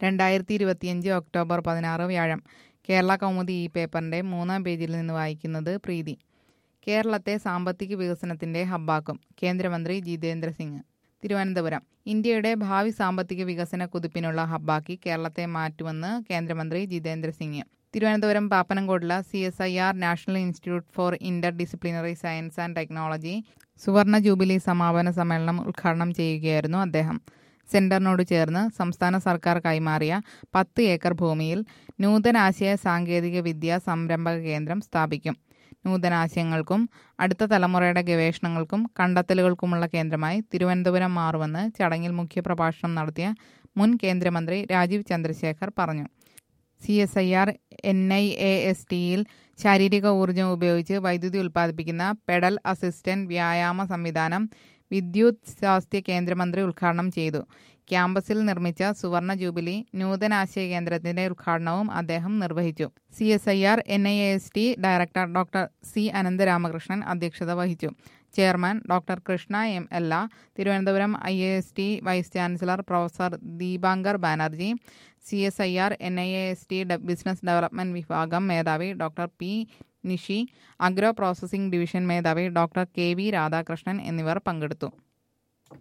രണ്ടായിരത്തി ഇരുപത്തിയഞ്ച് ഒക്ടോബർ പതിനാറ് വ്യാഴം കേരള കൗമുദി ഈ പേപ്പറിന്റെ മൂന്നാം പേജിൽ നിന്ന് വായിക്കുന്നത് പ്രീതി കേരളത്തെ സാമ്പത്തിക വികസനത്തിന്റെ ഹബ്ബാക്കും കേന്ദ്രമന്ത്രി ജിതേന്ദ്ര സിംഗ് തിരുവനന്തപുരം ഇന്ത്യയുടെ ഭാവി സാമ്പത്തിക വികസന കുതിപ്പിനുള്ള ഹബ്ബാക്കി കേരളത്തെ മാറ്റുമെന്ന് കേന്ദ്രമന്ത്രി ജിതേന്ദ്ര സിംഗ് തിരുവനന്തപുരം പാപ്പനംകോടില C S I R National Institute for Interdisciplinary Science and Technology സുവർണ ജൂബിലി സമാപന സമ്മേളനം ഉദ്ഘാടനം ചെയ്യുകയായിരുന്നു അദ്ദേഹം സെന്ററിനോട് ചേർന്ന് സംസ്ഥാന സർക്കാർ കൈമാറിയ പത്ത് ഏക്കർ ഭൂമിയിൽ നൂതനാശയ സാങ്കേതിക വിദ്യാ സംരംഭക കേന്ദ്രം സ്ഥാപിക്കും നൂതനാശയങ്ങൾക്കും അടുത്ത തലമുറയുടെ ഗവേഷണങ്ങൾക്കും കണ്ടെത്തലുകൾക്കുമുള്ള കേന്ദ്രമായി തിരുവനന്തപുരം മാറുമെന്ന് ചടങ്ങിൽ മുഖ്യപ്രഭാഷണം നടത്തിയ മുൻ കേന്ദ്രമന്ത്രി രാജീവ് ചന്ദ്രശേഖർ പറഞ്ഞു C S I R N I A S ടിയിൽ ശാരീരിക ഊർജ്ജം ഉപയോഗിച്ച് വൈദ്യുതി ഉൽപ്പാദിപ്പിക്കുന്ന പെഡൽ അസിസ്റ്റന്റ് വ്യായാമ സംവിധാനം വിദ്യുത് സ്വാസ്ഥ്യ കേന്ദ്രമന്ത്രി ഉദ്ഘാടനം ചെയ്തു ക്യാമ്പസിൽ നിർമ്മിച്ച സുവർണ ജൂബിലി നൂതനാശയ കേന്ദ്രത്തിന്റെ ഉദ്ഘാടനവും അദ്ദേഹം നിർവഹിച്ചു C S I R N I S T director doctor C Ananthramakrishnan അധ്യക്ഷത വഹിച്ചു chairman doctor Krishna M Ella Thiruvananthapuram I A S T vice chancellor professor Dipankar Banerjee C S I R N I A S T business development വിഭാഗം മേധാവി doctor P Nishi agro processing division മേധാവി doctor K V Radhakrishnan എന്നിവർ പങ്കെടുത്തു